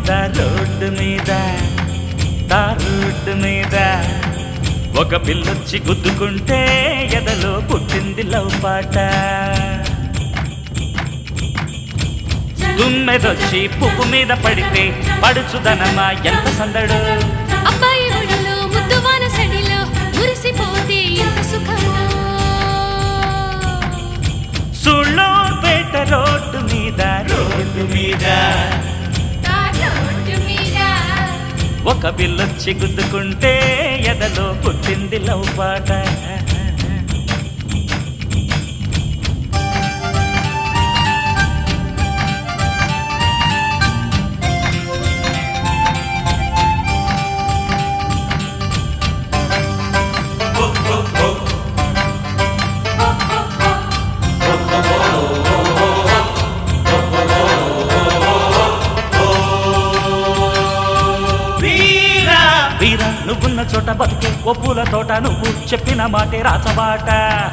మీద రోడ్డు మీద తా రోడ్డు మీద ఒక పిల్లొచ్చి గుద్దుకుంటే ఎదలో పుట్టింది లవ్ పాట తుమ్మెదొచ్చి పువ్వు మీద పడితే పడుచుదనమా ఎంత సందడు అబ్బాయి ఒడిలో ముద్దు వాన సడిలో మురిసిపోతే ఎంత సుఖమో సుళ్ళూరుపేట రోడ్డు మీద రోడ్డు మీద ఆ రోడ్డు మీద ఒక పిల్లొచ్చి గుద్దుకుంటే ఎదలో పుట్టింది లవ్ పాట వీరా వీరా నువ్వున్న చోట బతుకే ఓ పూల తోట నువ్వు చెప్పిన మాటే రాచబాట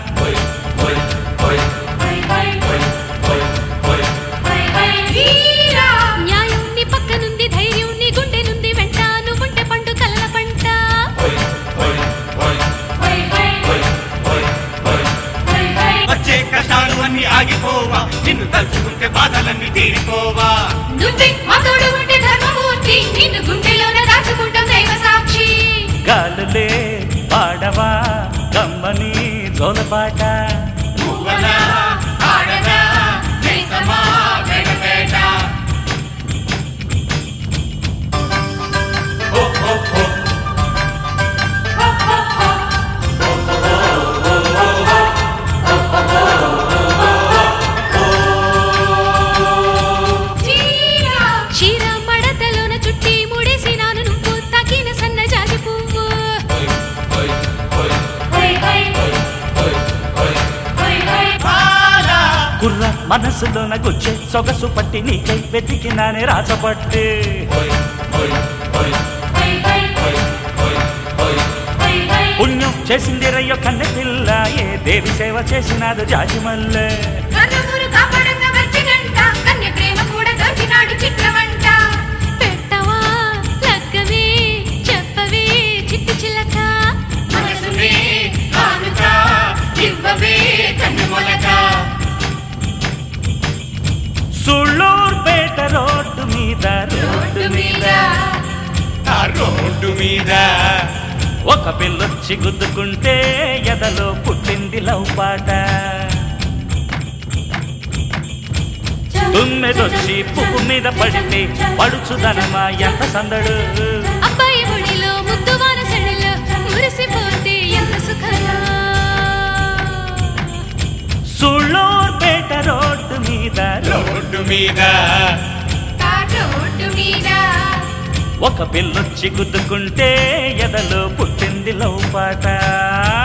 వీరా న్యాయం నీ పక్కనుంది ధైర్యం నీ గుండె నుండి వెంట నువ్వుంటే పండు కలల పంట వచ్చే కష్టాలు అన్ని ఆగిపోవా నిన్ను తలుచుకుంటే బాధలన్నీ తీరిపోవా నువ్వే మా తోడు ఉంటే ధర్మమూర్తి నిన్ను గుండెలోన దాచుకుంటాం దైవ సాక్షి గాలులే పాడవా గమ్మని జోలపాట పువ్వలా ఆడదా దేశమా పెడపేట ఓ ఓ ఓ చీర మడతలోన చుట్టి ముడేసినాను నువ్వు తగిన సన్న జాజి పువ్వు పాలా కుర్ర మనసులోన గుచ్చే సొగసు పట్టి నీకై వెతికినానే రాచపట్టి పుణ్యం చేసింది రయ్యో కన్నె పిల్ల ఏ దేవి సేవ చేసినాదు జాజిమల్లె కన్నుమూరు కాపాడంగా వచ్చినంట కన్య ప్రేమ కూడా దొరికినాడు చిత్రవంట పెట్టవా లగ్గమే చెప్పవే చిట్టి చిలక మనసునే కానుక ఇవ్వవే కన్ను మొలక సుళ్ళూరుపేట రోడ్డు మీద రోడ్డు మీద ఆ రోడ్డు మీద ఒక పిల్లొచ్చి గుద్దుకుంటే ఎదలో పుట్టింది లవ్ పాట తుమ్మెదొచ్చి పువ్వు మీద పడితే పడుచుదనమా ఎంత సందడు అబ్బాయి ఒడిలో ముద్దు వాన సడిలో మురిసిపోతే ఎంత సుఖమో సుళ్ళూరుపేట రోడ్డు మీద రోడ్డు మీద ఆ రోడ్డు మీద ఒక పిల్లొచ్చి గుద్దుకుంటే ఎదలో పుట్టింది లవ్ పాట